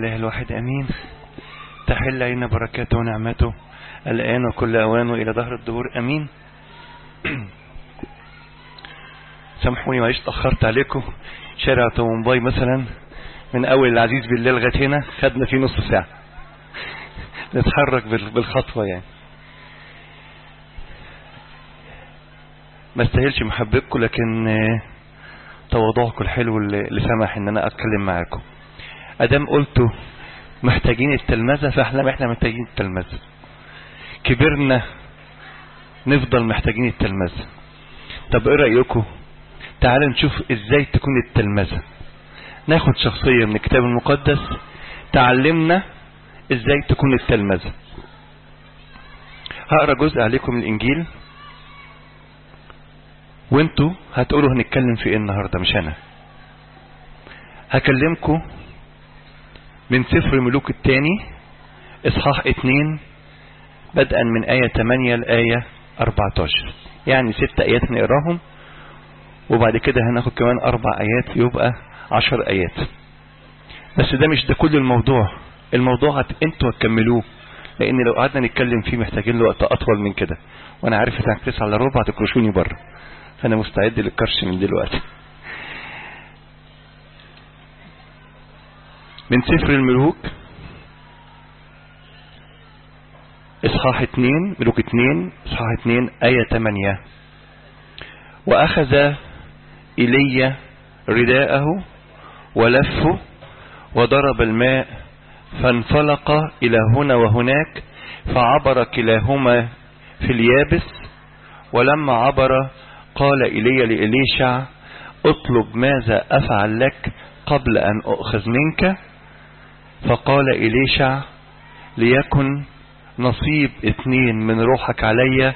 الإله الواحد أمين تحل علينا بركاته ونعمته الآن وكل أوان وإلى ظهر الدهور أمين سامحوني معلش اتأخرت عليكم شارع طومباي مثلا من أول العزيز بالله لغاية هنا خدنا فيه نص ساعة نتحرك بالخطوة يعني ما استاهلش محبتكم لكن تواضعكم الحلو اللي سمح ان انا اتكلم معاكم ادام قلتوا محتاجين التلمذة فاحنا احنا محتاجين التلمذة كبرنا نفضل محتاجين التلمذة طب ايه رأيكم تعالوا نشوف ازاي تكون التلمذة ناخد شخصية من الكتاب المقدس تعلمنا ازاي تكون التلمذة هقرا جزء عليكم من الانجيل وانتوا هتقولوا هنتكلم في ايه النهاردة مش انا هكلمكم من سفر الملوك الثاني اصحاح اتنين بدءا من آية 8 لآية 14 يعني ست آيات نقراهم وبعد كده هناخد كمان أربع آيات يبقى عشر آيات بس ده مش ده كل الموضوع الموضوع هت... انتوا هتكملوه لأن لو قعدنا نتكلم فيه محتاجين له وقت أطول من كده وأنا عارف إنك تسعة على ربع هتكرشوني بره فأنا مستعد للكرش من دلوقتي من سفر الملوك اصحاح اتنين ملوك اتنين اصحاح اتنين آية تمانية وأخذ إلي رداءه ولفه وضرب الماء فانفلق إلى هنا وهناك فعبر كلاهما في اليابس ولما عبر قال إلي لإليشع اطلب ماذا أفعل لك قبل أن أؤخذ منك فقال إليشع ليكن نصيب اثنين من روحك علي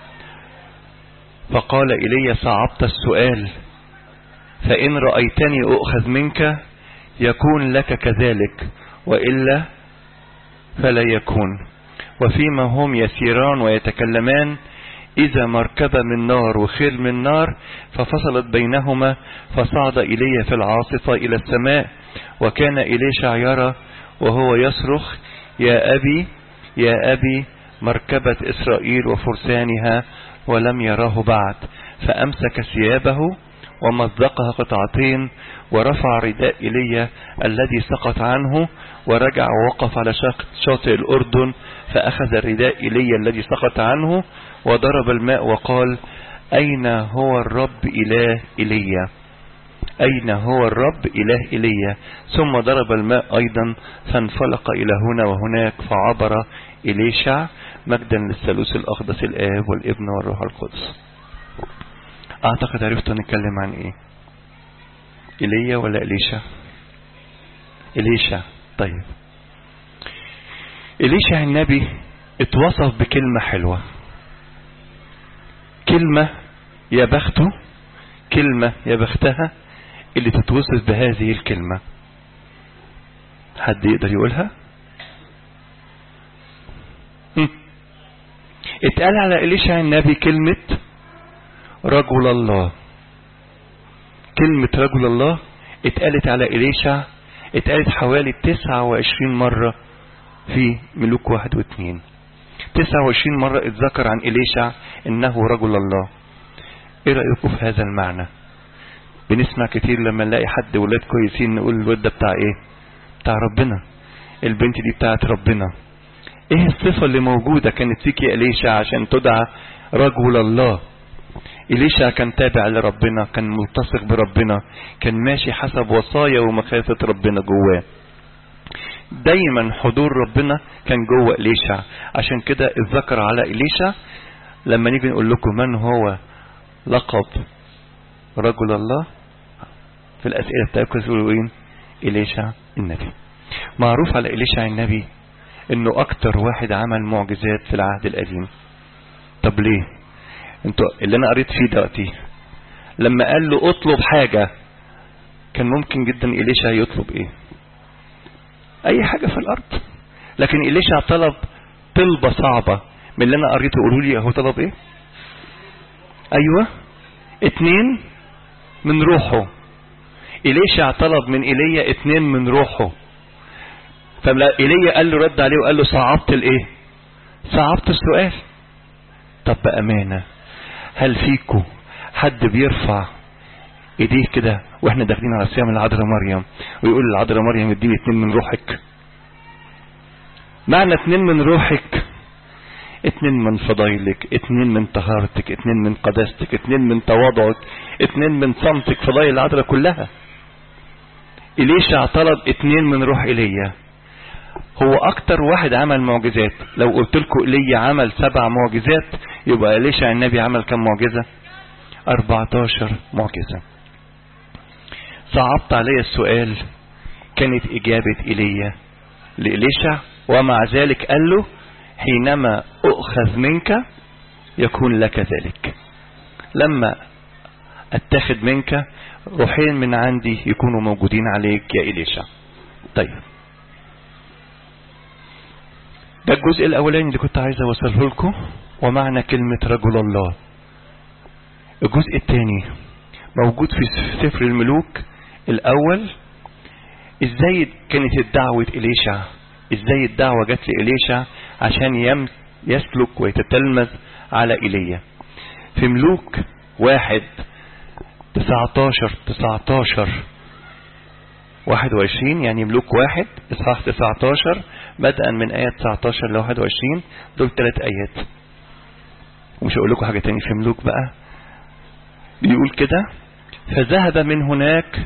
فقال إلي صعبت السؤال فإن رأيتني أؤخذ منك يكون لك كذلك وإلا فلا يكون وفيما هم يسيران ويتكلمان إذا مركبة من نار وخيل من نار ففصلت بينهما فصعد إلي في العاصفة إلى السماء وكان إليشع يرى وهو يصرخ يا أبي يا أبي مركبة إسرائيل وفرسانها ولم يراه بعد فأمسك ثيابه ومزقها قطعتين ورفع رداء إلي الذي سقط عنه ورجع ووقف على شاطئ الأردن فأخذ الرداء إلي الذي سقط عنه وضرب الماء وقال أين هو الرب إله إلي أين هو الرب إله إلي ثم ضرب الماء أيضا فانفلق إلى هنا وهناك فعبر إليشع مجدا للثالوث الأقدس الآب والابن والروح القدس أعتقد عرفت نتكلم عن إيه إيليا ولا إليشا إليشا طيب إليشا النبي اتوصف بكلمة حلوة كلمة يا بخته كلمة يا بختها اللي تتوصف بهذه الكلمة حد يقدر يقولها اتقال على إليشع النبي كلمة رجل الله كلمة رجل الله اتقالت على إليشع اتقالت حوالي 29 مرة في ملوك واحد واثنين 29 مرة اتذكر عن إليشع إنه رجل الله ايه رأيكم في هذا المعنى بنسمع كتير لما نلاقي حد ولاد كويسين نقول الواد ده بتاع ايه بتاع ربنا البنت دي بتاعت ربنا ايه الصفة اللي موجودة كانت فيك يا إليشع عشان تدعى رجل الله إليشع كان تابع لربنا كان ملتصق بربنا كان ماشي حسب وصايا ومخافة ربنا جواه دايما حضور ربنا كان جوه إليشع عشان كده الذكر على إليشع لما نيجي نقول لكم من هو لقب رجل الله في الأسئلة بتاعتكم تقولوا ايه إليشع النبي معروف على إليشع النبي انه اكتر واحد عمل معجزات في العهد القديم طب ليه انتوا اللي انا قريت فيه دلوقتي لما قال له اطلب حاجة كان ممكن جدا إليشع يطلب ايه اي حاجة في الارض لكن إليشع طلب طلبة صعبة من اللي انا قريته قولوا لي هو طلب ايه ايوه اتنين من روحه إليشع طلب من إيليا اتنين من روحه فلا ايليا قال له رد عليه وقال له صعبت الايه صعبت السؤال طب بامانه هل فيكو حد بيرفع ايديه كده واحنا داخلين على صيام العذراء مريم ويقول للعذراء مريم اديني اتنين من روحك معنى اتنين من روحك اتنين من فضايلك اتنين من طهارتك اتنين من قداستك اتنين من تواضعك اتنين من صمتك فضايل العذراء كلها إليشع طلب اتنين من روح ايليا هو اكتر واحد عمل معجزات لو قلت لكم ايليا عمل سبع معجزات يبقى إليشع النبي عمل كم معجزة 14 معجزة صعبت علي السؤال كانت اجابة ايليا لإليشع ومع ذلك قال له حينما أؤخذ منك يكون لك ذلك لما اتخذ منك روحين من عندي يكونوا موجودين عليك يا إليشع طيب ده الجزء الأولاني اللي كنت عايز أوصله لكم ومعنى كلمة رجل الله الجزء الثاني موجود في سفر الملوك الأول ازاي كانت الدعوة إليشع ازاي الدعوة جت لإليشع عشان يم يسلك ويتتلمذ على إيليا في ملوك واحد تسعتاشر تسعتاشر واحد وعشرين يعني ملوك واحد إصحاح تسعتاشر بدءا من آية تسعتاشر لواحد وعشرين دول ثلاث آيات ومش هقول لكم حاجة تاني في ملوك بقى بيقول كده فذهب من هناك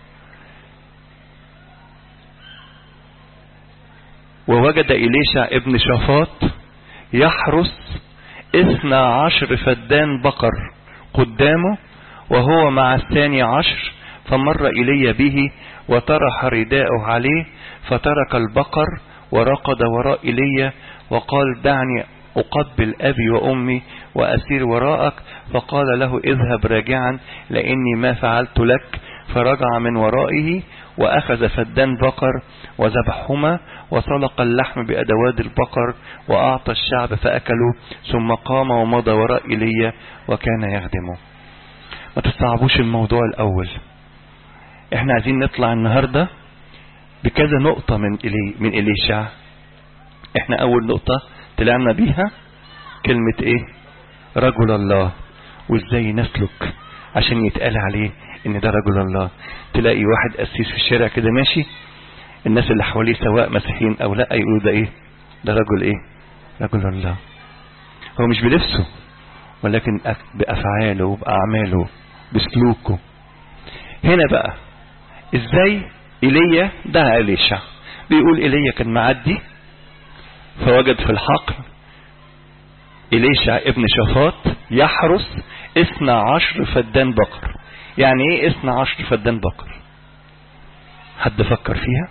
ووجد إليشع ابن شافاط يحرس اثنى عشر فدان بقر قدامه وهو مع الثاني عشر فمر إلي به وطرح رداءه عليه فترك البقر ورقد وراء إلي وقال دعني أقبل أبي وأمي وأسير وراءك فقال له اذهب راجعا لأني ما فعلت لك فرجع من ورائه وأخذ فدان بقر وذبحهما وسلق اللحم بأدوات البقر وأعطى الشعب فأكلوا ثم قام ومضى وراء إيليا وكان يخدمه ما تصعبوش الموضوع الأول احنا عايزين نطلع النهاردة بكذا نقطة من إلي من إليشع احنا أول نقطة طلعنا بيها كلمة ايه رجل الله وازاي نسلك عشان يتقال عليه ان ده رجل الله تلاقي واحد قسيس في الشارع كده ماشي الناس اللي حواليه سواء مسيحيين او لا يقولوا ده ايه ده رجل ايه رجل الله هو مش بلبسه ولكن بافعاله باعماله بسلوكه هنا بقى ازاي ايليا دعا اليشع بيقول ايليا كان معدي فوجد في الحقل إليشع ابن شفاط يحرس اثنى عشر فدان بقر يعني ايه اثنى عشر فدان بقر حد فكر فيها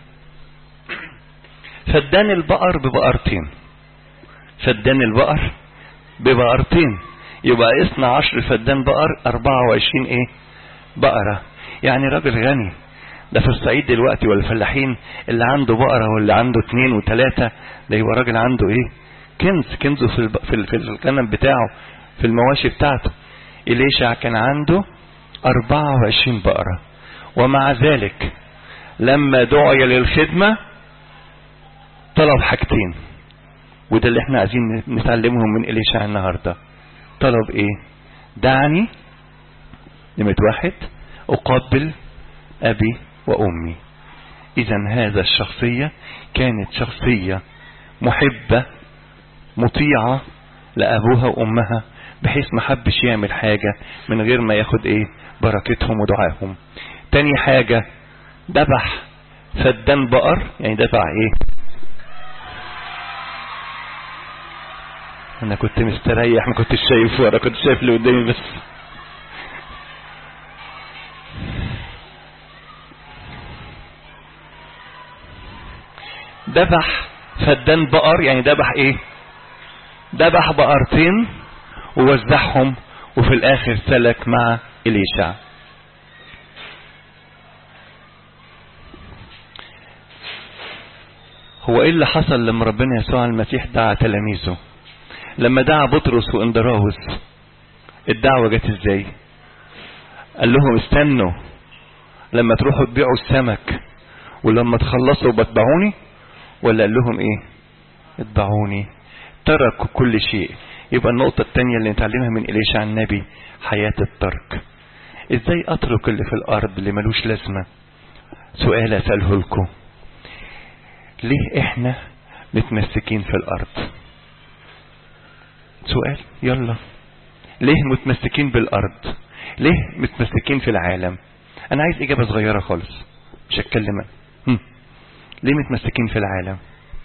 فدان البقر ببقرتين فدان البقر ببقرتين يبقى اثنى عشر فدان بقر اربعة وعشرين ايه بقرة يعني راجل غني ده في الصعيد دلوقتي والفلاحين اللي عنده بقرة واللي عنده اتنين وتلاتة ده يبقى راجل عنده ايه كنز كنزه في الب... في, ال... في الغنم بتاعه في المواشي بتاعته إليشع كان عنده 24 بقرة ومع ذلك لما دعي للخدمة طلب حاجتين وده اللي احنا عايزين نتعلمهم من إليشع النهاردة طلب ايه دعني نمرة واحد أقبل أبي وأمي إذا هذا الشخصية كانت شخصية محبة مطيعة لأبوها وأمها بحيث ما حبش يعمل حاجة من غير ما ياخد ايه بركتهم ودعاهم تاني حاجة ذبح فدان بقر يعني دفع ايه انا كنت مستريح ما كنتش شايف ورا كنت شايف اللي قدامي بس ذبح فدان بقر يعني ذبح ايه ذبح بقرتين ووزعهم وفي الاخر سلك مع اليشع هو ايه اللي حصل لما ربنا يسوع المسيح دعا تلاميذه لما دعا بطرس واندراوس الدعوة جت ازاي قال لهم استنوا لما تروحوا تبيعوا السمك ولما تخلصوا بتبعوني ولا قال لهم ايه اتبعوني تركوا كل شيء يبقى النقطة الثانية اللي نتعلمها من إليشع النبي حياة الترك ازاي اترك اللي في الارض اللي ملوش لازمة سؤال اسأله لكم ليه احنا متمسكين في الارض سؤال يلا ليه متمسكين بالارض ليه متمسكين في العالم انا عايز اجابة صغيرة خالص مش هتكلم هم. ليه متمسكين في العالم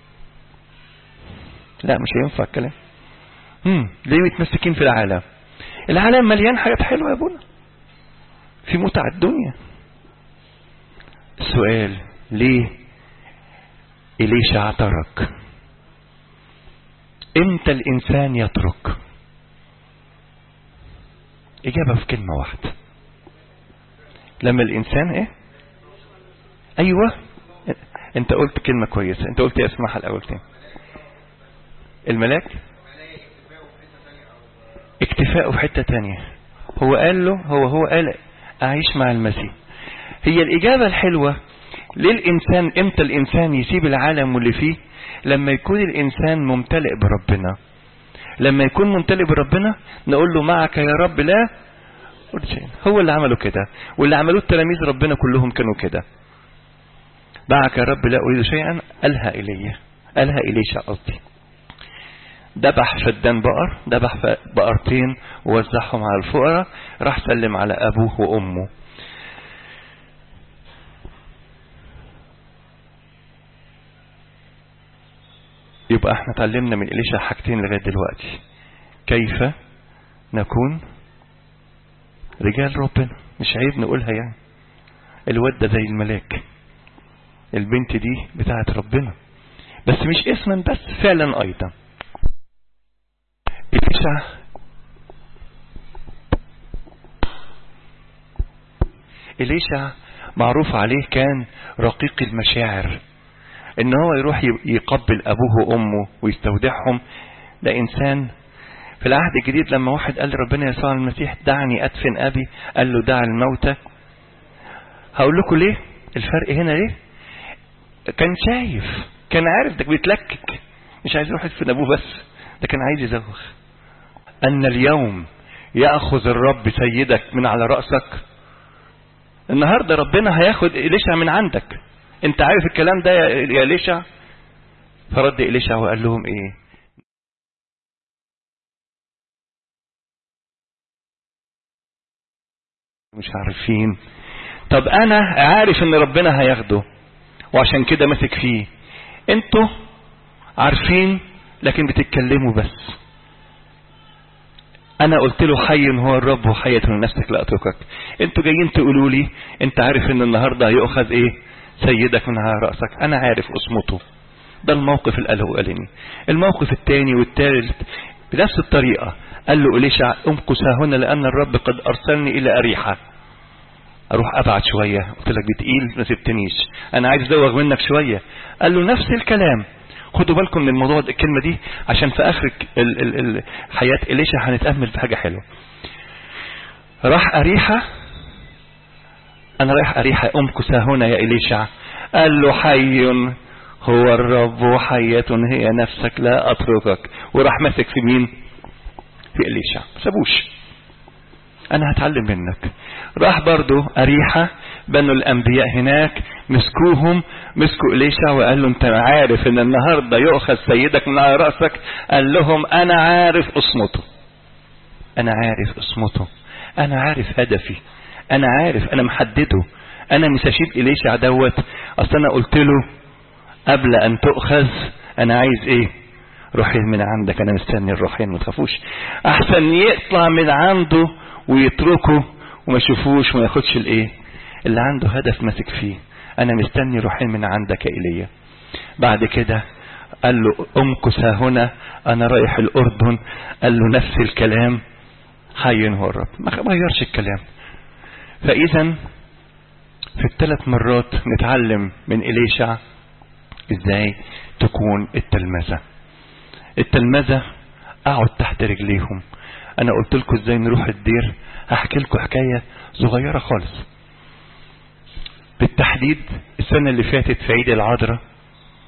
لا مش هينفع الكلام هم. ليه متمسكين في العالم العالم مليان حاجات حلوة يا ابونا في متع الدنيا السؤال ليه إليشع ترك امتى الإنسان يترك إجابة في كلمة واحدة لما الإنسان إيه أيوة أنت قلت كلمة كويسة أنت قلت اسمعها الأول تاني الملاك اكتفاءه في حتة تانية هو قال له هو هو قال أعيش مع المسيح هي الإجابة الحلوة ليه الإنسان إمتى الإنسان يسيب العالم واللي فيه لما يكون الإنسان ممتلئ بربنا لما يكون ممتلئ بربنا نقول له معك يا رب لا هو اللي عمله كده واللي عملوه التلاميذ ربنا كلهم كانوا كده معك يا رب لا أريد شيئا ألها إلي ألها إليش قصدي ذبح فدان بقر ذبح بقرتين ووزعهم على الفقراء راح سلم على أبوه وأمه يبقى احنا اتعلمنا من إليشا حاجتين لغاية دلوقتي كيف نكون رجال ربنا مش عيب نقولها يعني الواد ده زي الملاك البنت دي بتاعت ربنا بس مش اسما بس فعلا ايضا إليشا إليشا معروف عليه كان رقيق المشاعر ان هو يروح يقبل ابوه وامه ويستودعهم ده انسان في العهد الجديد لما واحد قال لربنا يسوع المسيح دعني ادفن ابي قال له دع الموتى هقول لكم ليه الفرق هنا ليه كان شايف كان عارف ده بيتلكك مش عايز يروح يدفن ابوه بس ده كان عايز يزوخ ان اليوم ياخذ الرب سيدك من على راسك النهارده ربنا هياخد إليشع من عندك انت عارف الكلام ده يا إليشع فرد إليشع وقال لهم ايه مش عارفين طب انا عارف ان ربنا هياخده وعشان كده ماسك فيه انتوا عارفين لكن بتتكلموا بس انا قلت له حي هو الرب وحية نفسك لا اتركك انتوا جايين تقولوا لي انت عارف ان النهارده هيؤخذ ايه سيدك من على رأسك انا عارف اصمته ده الموقف الاولاني الموقف الثاني والثالث بنفس الطريقة قال له إليشع امكث هنا لأن الرب قد أرسلني إلى أريحة أروح أبعد شوية قلت لك بتقيل ما سبتنيش أنا عايز أزوغ منك شوية قال له نفس الكلام خدوا بالكم من الموضوع ده الكلمة دي عشان في آخر ال ال ال حياة إليشع هنتأمل في حاجة حلوة راح أريحة أنا رايح أريحة أمكث هنا يا إليشع قال له حي هو الرب وحياة هي نفسك لا أتركك وراح ماسك في مين في إليشع سابوش أنا هتعلم منك راح برضو أريحة بنوا الأنبياء هناك مسكوهم مسكوا إليشع وقال له أنت عارف إن النهاردة يؤخذ سيدك من على رأسك قال لهم أنا عارف أصمته أنا عارف أصمته أنا عارف هدفي أنا عارف أنا محدده أنا مش هسيب إليشع دوت أصل أنا قلت له قبل أن تؤخذ أنا عايز إيه روحين من عندك أنا مستني الروحين ما تخافوش أحسن يطلع من عنده ويتركه وما يشوفوش وما ياخدش الإيه اللي عنده هدف ماسك فيه أنا مستني روحين من عندك يا إيليا بعد كده قال له امكث هنا أنا رايح الأردن قال له نفس الكلام حي هو الرب ما غيرش الكلام فإذا في الثلاث مرات نتعلم من إليشع ازاي تكون التلمذة التلمذة اقعد تحت رجليهم انا قلت لكم ازاي نروح الدير هحكي لكم حكاية صغيرة خالص بالتحديد السنة اللي فاتت في عيد العذراء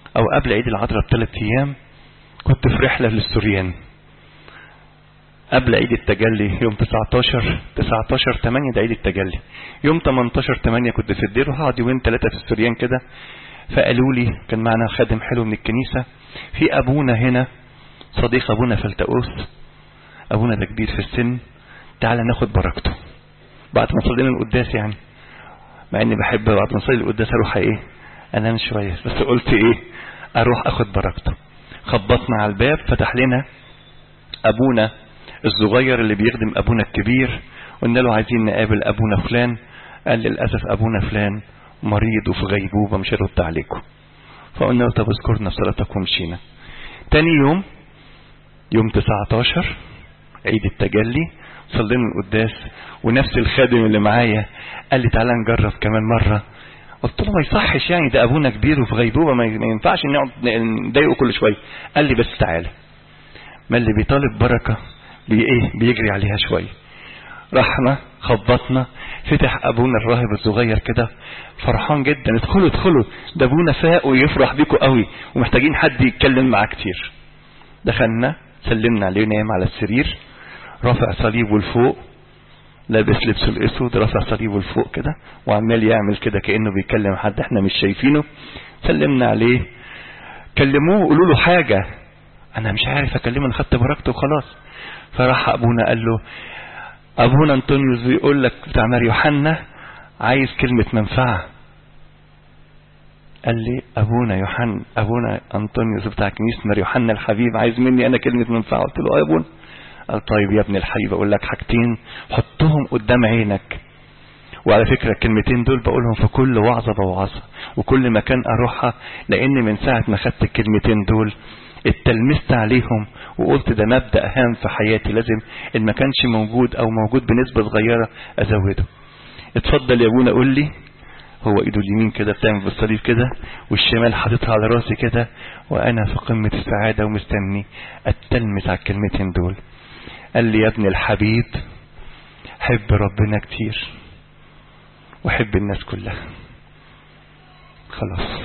او قبل عيد العذراء بثلاث ايام كنت في رحلة للسوريان قبل عيد التجلي يوم 19 19 8 ده عيد التجلي يوم 18 8 كنت في الدير وهقعد يومين ثلاثة في السوريان كده فقالوا لي كان معنا خادم حلو من الكنيسة في ابونا هنا صديق ابونا فلتقوس ابونا ده كبير في السن تعالى ناخد بركته بعد ما صلينا القداس يعني مع اني بحب بعد ما اصلي القداس اروح ايه انام شويه بس قلت ايه اروح اخد بركته خبطنا على الباب فتح لنا ابونا الصغير اللي بيخدم ابونا الكبير قلنا له عايزين نقابل ابونا فلان قال للاسف ابونا فلان مريض وفي غيبوبه مش هيرد عليكم فقلنا له طب اذكرنا في صلاتك ومشينا تاني يوم يوم 19 عيد التجلي صلينا القداس ونفس الخادم اللي معايا قال لي تعالى نجرب كمان مرة قلت له ما يصحش يعني ده ابونا كبير وفي غيبوبة ما ينفعش نقعد نضايقه كل شوية قال لي بس تعالى ما اللي بيطالب بركة بي ايه بيجري عليها شوية رحنا خبطنا فتح ابونا الراهب الصغير كده فرحان جدا ادخلوا ادخلوا ده ابونا فاق ويفرح بيكوا قوي ومحتاجين حد يتكلم معاه كتير دخلنا سلمنا عليه نايم على السرير رافع صليبه لفوق لابس لبسه الاسود رافع صليبه لفوق كده وعمال يعمل كده كانه بيكلم حد احنا مش شايفينه سلمنا عليه كلموه قولوا له حاجه انا مش عارف اكلمه انا خدت بركته وخلاص فراح ابونا قال له ابونا انطونيوس بيقول لك بتاع مار يوحنا عايز كلمه منفعه قال لي ابونا يوحنا ابونا انطونيوس بتاع كنيسه مار يوحنا الحبيب عايز مني انا كلمه منفعه قلت له اه يا ابونا قال طيب يا ابن الحبيب اقول لك حاجتين حطهم قدام عينك وعلى فكرة الكلمتين دول بقولهم في كل وعظة بوعظها وكل مكان اروحها لان من ساعة ما خدت الكلمتين دول اتلمست عليهم وقلت ده مبدأ هام في حياتي لازم ان ما كانش موجود او موجود بنسبة صغيرة ازوده اتفضل يا ابونا قول لي هو ايده اليمين كده بتعمل بالصليب كده والشمال حاططها على راسي كده وانا في قمة السعادة ومستني اتلمس على الكلمتين دول قال لي يا ابن الحبيب حب ربنا كتير وحب الناس كلها خلاص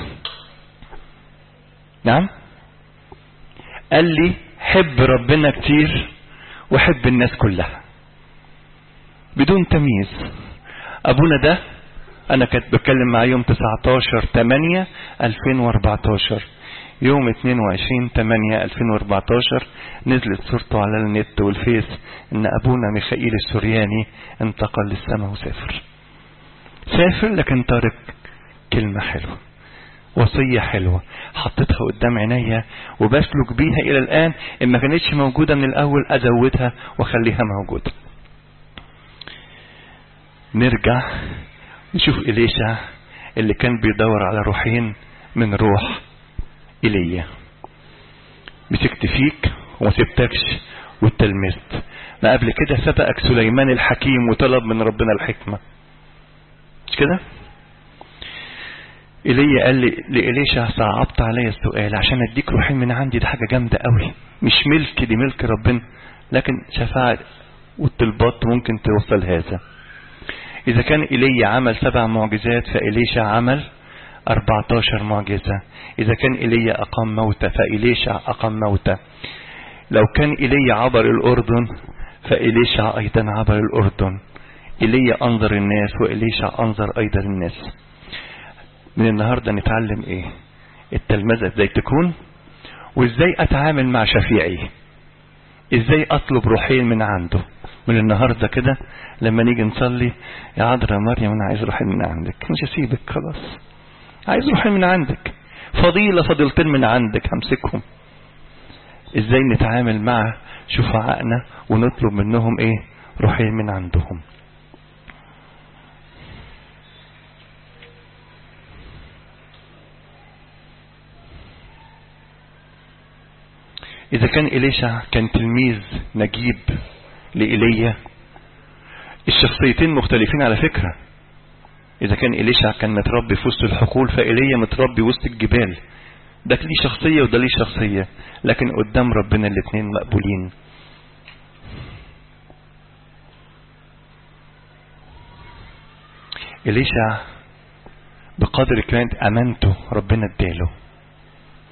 نعم قال لي حب ربنا كتير وحب الناس كلها بدون تمييز ابونا ده انا كنت بتكلم معاه يوم 19 8 2014 يوم 22 8 2014 نزلت صورته على النت والفيس ان ابونا ميخائيل السورياني انتقل للسماء وسافر سافر لكن ترك كلمة حلوة وصية حلوة حطيتها قدام عينيا وبسلك بيها الى الان ان ما كانتش موجودة من الاول ازودها واخليها موجودة نرجع نشوف إليشع اللي كان بيدور على روحين من روح إيليا مسكت فيك وما سبتكش واتلمست ما قبل كده سبقك سليمان الحكيم وطلب من ربنا الحكمة مش كده إيليا قال لي لإليشع صعبت عليا السؤال عشان اديك روحين من عندي دي حاجة جامدة قوي مش ملك دي ملك ربنا لكن شفاعة والطلبات ممكن توصل هذا إذا كان إيليا عمل سبع معجزات فإليشع عمل 14 معجزة إذا كان إيليا أقام موتى فإليشع أقام موتى لو كان إيليا عبر الأردن فإليشع أيضا عبر الأردن إيليا أنظر الناس وإليشع أنظر أيضا الناس من النهاردة نتعلم إيه التلمذة إزاي تكون وإزاي أتعامل مع شفيعي إزاي أطلب روحين من عنده من النهاردة كده لما نيجي نصلي يا عذراء مريم انا عايز روحين من عندك مش هسيبك خلاص عايز روحين من عندك فضيلة فضيلتين من عندك همسكهم ازاي نتعامل مع شفعائنا ونطلب منهم ايه روحين من عندهم إذا كان إليشع كان تلميذ نجيب لإيليا الشخصيتين مختلفين على فكرة إذا كان إليشع كان متربي في وسط الحقول فإيليا متربي وسط الجبال ده ليه شخصية وده ليه شخصية لكن قدام ربنا الاثنين مقبولين إليشع بقدر كانت أمانته ربنا اداله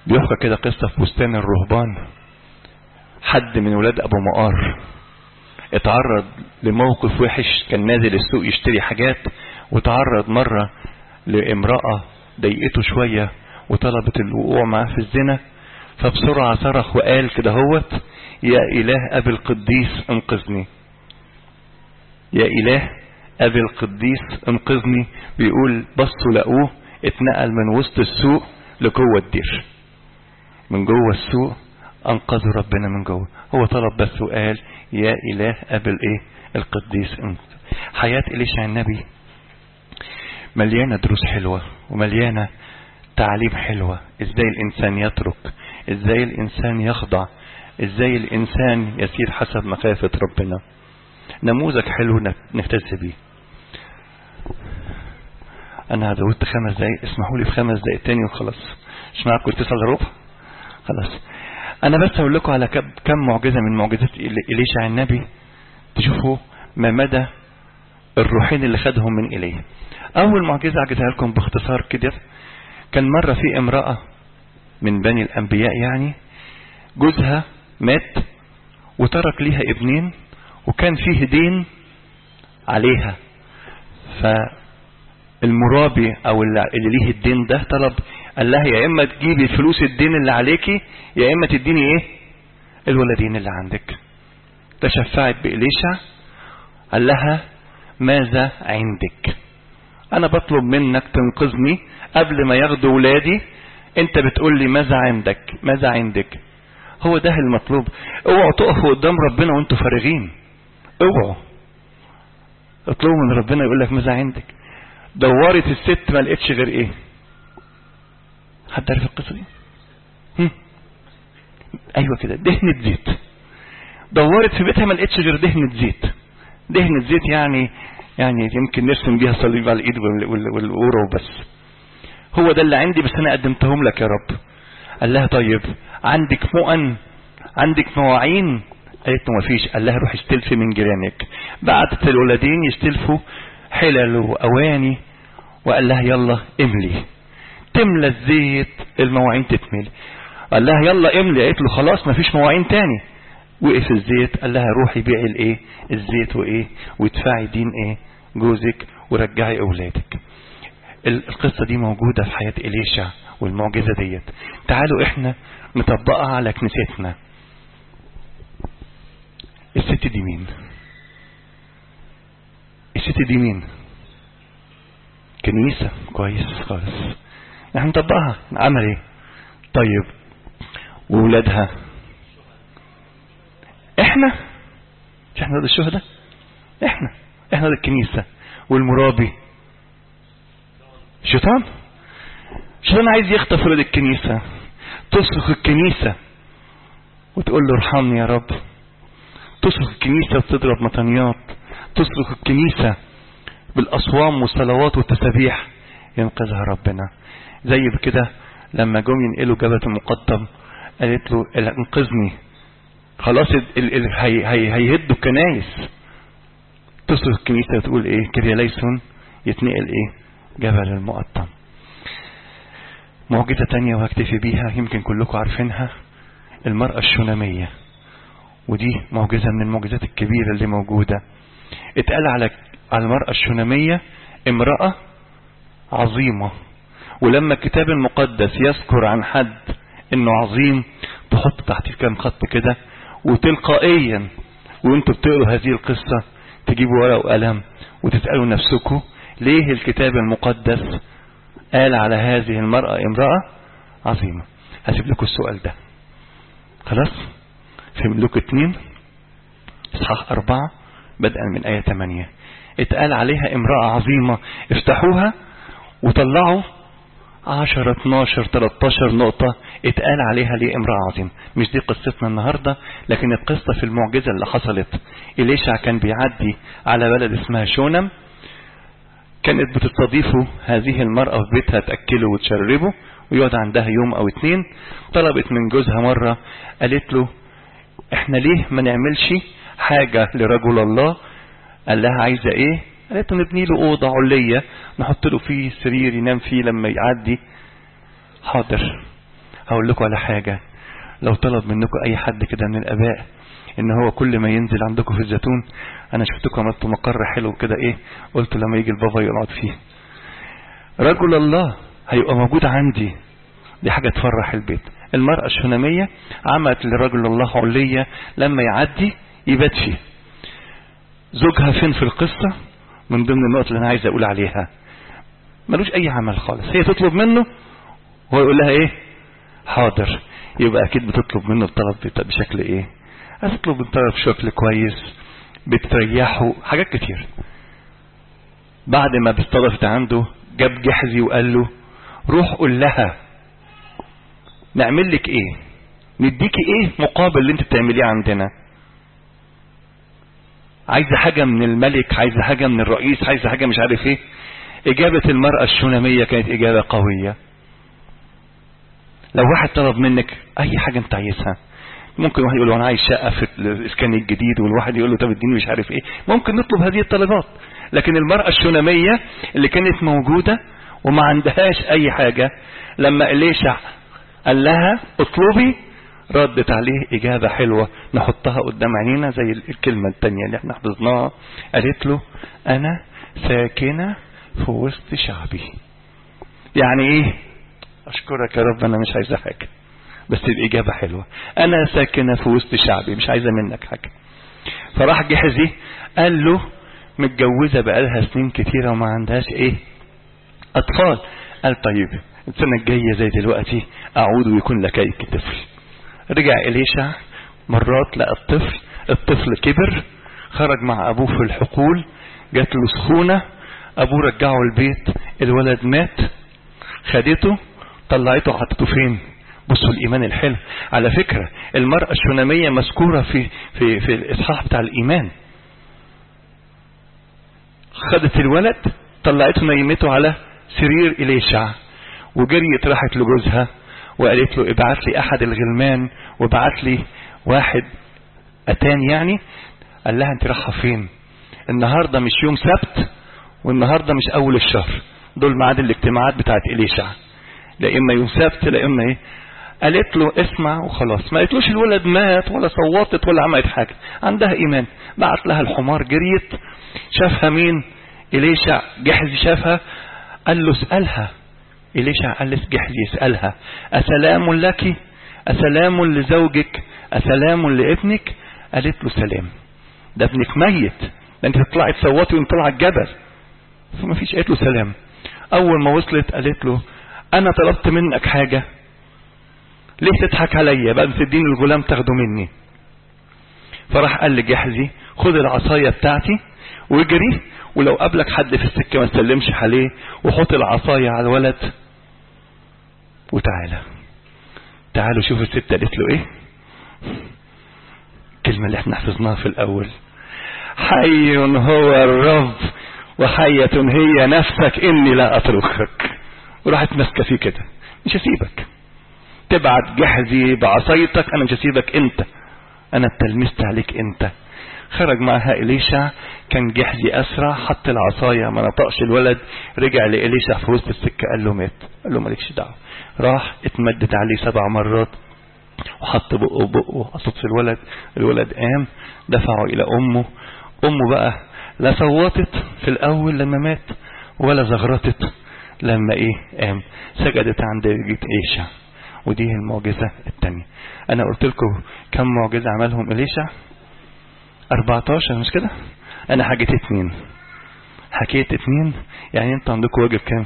بيحكى كده قصة في بستان الرهبان حد من ولاد ابو مقار اتعرض لموقف وحش كان نازل السوق يشتري حاجات وتعرض مرة لامرأة ضايقته شوية وطلبت الوقوع معاه في الزنا فبسرعة صرخ وقال كده هوت يا إله أبي القديس انقذني يا إله أبي القديس انقذني بيقول بصوا لقوه اتنقل من وسط السوق لجوه الدير من جوه السوق انقذه ربنا من جوه هو طلب بس وقال يا اله ابي الايه القديس انت حياة إليشع النبي مليانة دروس حلوة ومليانة تعليم حلوة ازاي الانسان يترك ازاي الانسان يخضع ازاي الانسان يسير حسب مخافة ربنا نموذج حلو نهتز بيه انا زودت خمس دقايق اسمحوا لي في خمس دقايق تاني وخلاص مش معاكم تسعة الا ربع خلاص انا بس اقول لكم على كم معجزة من معجزات إليشع النبي تشوفوا ما مدى الروحين اللي خدهم من إليه اول معجزة عجزها لكم باختصار كده كان مرة في امرأة من بني الانبياء يعني جوزها مات وترك ليها ابنين وكان فيه دين عليها فالمرابي او اللي ليه الدين ده طلب قال لها يا اما تجيبي فلوس الدين اللي عليكي يا اما تديني ايه الولدين اللي عندك تشفعت بإليشع قال لها ماذا عندك انا بطلب منك تنقذني قبل ما ياخدوا ولادي انت بتقول لي ماذا عندك ماذا عندك هو ده المطلوب اوعوا تقفوا قدام ربنا وانتوا فارغين اوعوا اطلبوا من ربنا يقول لك ماذا عندك دورت الست ما لقيتش غير ايه حد عارف القصه دي هم؟ ايوه كده دهنة زيت دورت في بيتها ما لقيتش غير دهنة زيت دهنة زيت يعني يعني يمكن نرسم بيها صليب على الايد والقوره وبس هو ده اللي عندي بس انا قدمتهم لك يا رب قال لها طيب عندك مؤن عندك مواعين قالت له مفيش قال لها روح استلفي من جيرانك بعتت الولدين يستلفوا حلل واواني وقال لها يلا املي تملى الزيت المواعين تتملي قال لها يلا املي قالت له خلاص مفيش مواعين تاني وقف الزيت قال لها روحي بيعي الايه الزيت وايه وادفعي دين ايه جوزك ورجعي اولادك القصة دي موجودة في حياة إليشع والمعجزة ديت تعالوا احنا نطبقها على كنيستنا الست دي مين الست دي مين كنيسة كويس خالص احنا نطبقها عمل ايه طيب وولادها احنا مش احنا ده الشهداء احنا احنا ده الكنيسة والمرابي شيطان شيطان عايز يخطف ولاد الكنيسة تصرخ الكنيسة وتقول له ارحمني يا رب تصرخ الكنيسة وتضرب مطنيات تصرخ الكنيسة بالأصوام والصلوات والتسابيح ينقذها ربنا زي كده لما جم ينقلوا جبهة المقدم قالت له انقذني خلاص ال ال هي هي هيهدوا الكنايس تصرخ الكنيسة وتقول ايه كريا ليسون يتنقل ايه جبل المقطم معجزة تانية وهكتفي بيها يمكن كلكم عارفينها المرأة الشونامية ودي معجزة من المعجزات الكبيرة اللي موجودة اتقال على على المرأة الشونامية امرأة عظيمة ولما الكتاب المقدس يذكر عن حد انه عظيم تحط تحت كام خط كده وتلقائيا وانتوا بتقروا هذه القصة تجيبوا ورقة وقلم وتسألوا نفسكم ليه الكتاب المقدس قال على هذه المرأة امرأة عظيمة هسيب لكم السؤال ده خلاص في ملوك اتنين اصحاح اربعة بدءا من آية 8 اتقال عليها امرأة عظيمة افتحوها وطلعوا 10 12 13 نقطة اتقال عليها ليه امرأة عظيمة مش دي قصتنا النهاردة لكن القصة في المعجزة اللي حصلت إليشع كان بيعدي على بلد اسمها شونم كانت بتستضيفه هذه المرأة في بيتها تأكله وتشربه ويقعد عندها يوم او اتنين طلبت من جوزها مرة قالت له احنا ليه ما نعملش حاجة لرجل الله قال لها عايزة ايه قالت له نبني له اوضة علية نحط له فيه سرير ينام فيه لما يعدي حاضر هقول لكم على حاجة لو طلب منكم اي حد كده من الاباء ان هو كل ما ينزل عندكم في الزيتون انا شفتكم عملتوا مقر حلو كده ايه قلت لما يجي البابا يقعد فيه رجل الله هيبقى موجود عندي دي حاجة تفرح البيت المرأة الشنامية عملت لرجل الله علية لما يعدي يبات فيه زوجها فين في القصة من ضمن النقط اللي انا عايز اقول عليها ملوش اي عمل خالص هي تطلب منه وهو يقول لها ايه حاضر يبقى اكيد بتطلب منه الطلب بشكل ايه هتطلب الطلب بشكل كويس بتريحه حاجات كتير بعد ما استضفت عنده جاب جحزي وقال له روح قول لها نعمل لك ايه نديكي ايه مقابل اللي انت بتعمليه عندنا عايزه حاجه من الملك عايزه حاجه من الرئيس عايزه حاجه مش عارف ايه اجابه المراه الشوناميه كانت اجابه قويه لو واحد طلب منك اي حاجه انت عايزها ممكن واحد يقول له انا عايز شقه في الاسكان الجديد والواحد يقول له طب اديني مش عارف ايه ممكن نطلب هذه الطلبات لكن المراه الشوناميه اللي كانت موجوده وما عندهاش اي حاجه لما اليشع قال لها اطلبي ردت عليه اجابه حلوه نحطها قدام عينينا زي الكلمه الثانيه اللي احنا حفظناها قالت له انا ساكنه في وسط شعبي يعني ايه اشكرك يا رب انا مش عايزه حاجه بس الاجابه حلوه انا ساكنه في وسط شعبي مش عايزه منك حاجه فراح جحزي قال له متجوزه بقالها سنين كتيره وما عندهاش ايه اطفال قال طيب السنه الجايه زي دلوقتي اعود ويكون لك طفل رجع إليشع مرات لقى الطفل الطفل كبر خرج مع أبوه في الحقول جات له سخونة أبوه رجعه البيت الولد مات خدته طلعته حطته فين بصوا الإيمان الحلو على فكرة المرأة الشونامية مذكورة في في في الإصحاح بتاع الإيمان خدت الولد طلعته نيمته على سرير إليشع وجريت راحت لجوزها وقالت له ابعت لي احد الغلمان وابعت لي واحد اتان يعني قال لها انت رايحه فين النهارده مش يوم سبت والنهارده مش اول الشهر دول ميعاد الاجتماعات بتاعت اليشع لا اما يوم سبت لا اما ايه قالت له اسمع وخلاص ما قالتلوش الولد مات ولا صوتت ولا عملت حاجه عندها ايمان بعت لها الحمار جريت شافها مين اليشع جحزي شافها قال له اسالها إليشع قال لسجحزي يسألها أسلام لك أسلام لزوجك أسلام لابنك قالت له سلام ده ابنك ميت ده انت تطلعي تصوتي وانت طالعه الجبل فما فيش قالت له سلام اول ما وصلت قالت له انا طلبت منك حاجة ليه تضحك عليا بقى تديني الغلام تاخده مني فراح قال لجحزي خد العصاية بتاعتي واجري ولو قابلك حد في السكة ما تسلمش عليه وحط العصاية على الولد وتعالى تعالوا شوفوا الست قالت له ايه الكلمة اللي احنا حفظناها في الاول حي هو الرب وحية هي نفسك اني لا اتركك وراحت ماسكة فيه كده مش هسيبك تبعت جحزي بعصايتك انا مش هسيبك انت انا اتلمست عليك انت خرج معها إليشع كان جحزي أسرع حط العصاية ما نطقش الولد رجع لإليشع في وسط السكة قال له مات قال له مالكش دعوة راح اتمدد عليه سبع مرات وحط بقه بقه وحطت في الولد الولد قام دفعه إلى أمه أمه بقى لا صوتت في الأول لما مات ولا زغرتت لما إيه قام سجدت عند جيت إيشع ودي المعجزة الثانية أنا قلت لكم كم معجزة عملهم إليشع 14 مش كده انا حكيت اتنين حكيت اتنين يعني انت عندكم واجب كام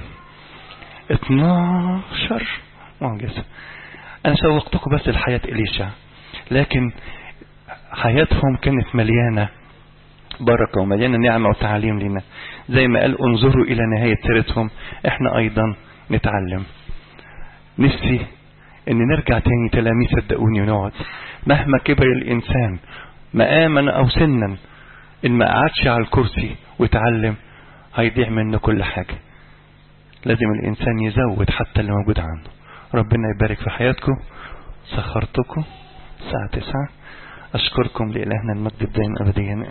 12 معجزة انا شوقتكم بس لحياة اليشا لكن حياتهم كانت مليانة بركة ومليانة نعمة وتعليم لنا زي ما قال انظروا الى نهاية سيرتهم احنا ايضا نتعلم نفسي ان نرجع تاني تلاميذ صدقوني ونقعد مهما كبر الانسان مقاما او سنا ان ما قعدش على الكرسي ويتعلم هيضيع منه كل حاجة لازم الانسان يزود حتى اللي موجود عنده ربنا يبارك في حياتكم سخرتكم الساعة تسعة اشكركم لإلهنا المجد الدائم ابديا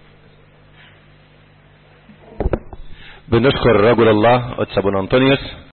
بنشكر رجل الله قدس ابو انطونيوس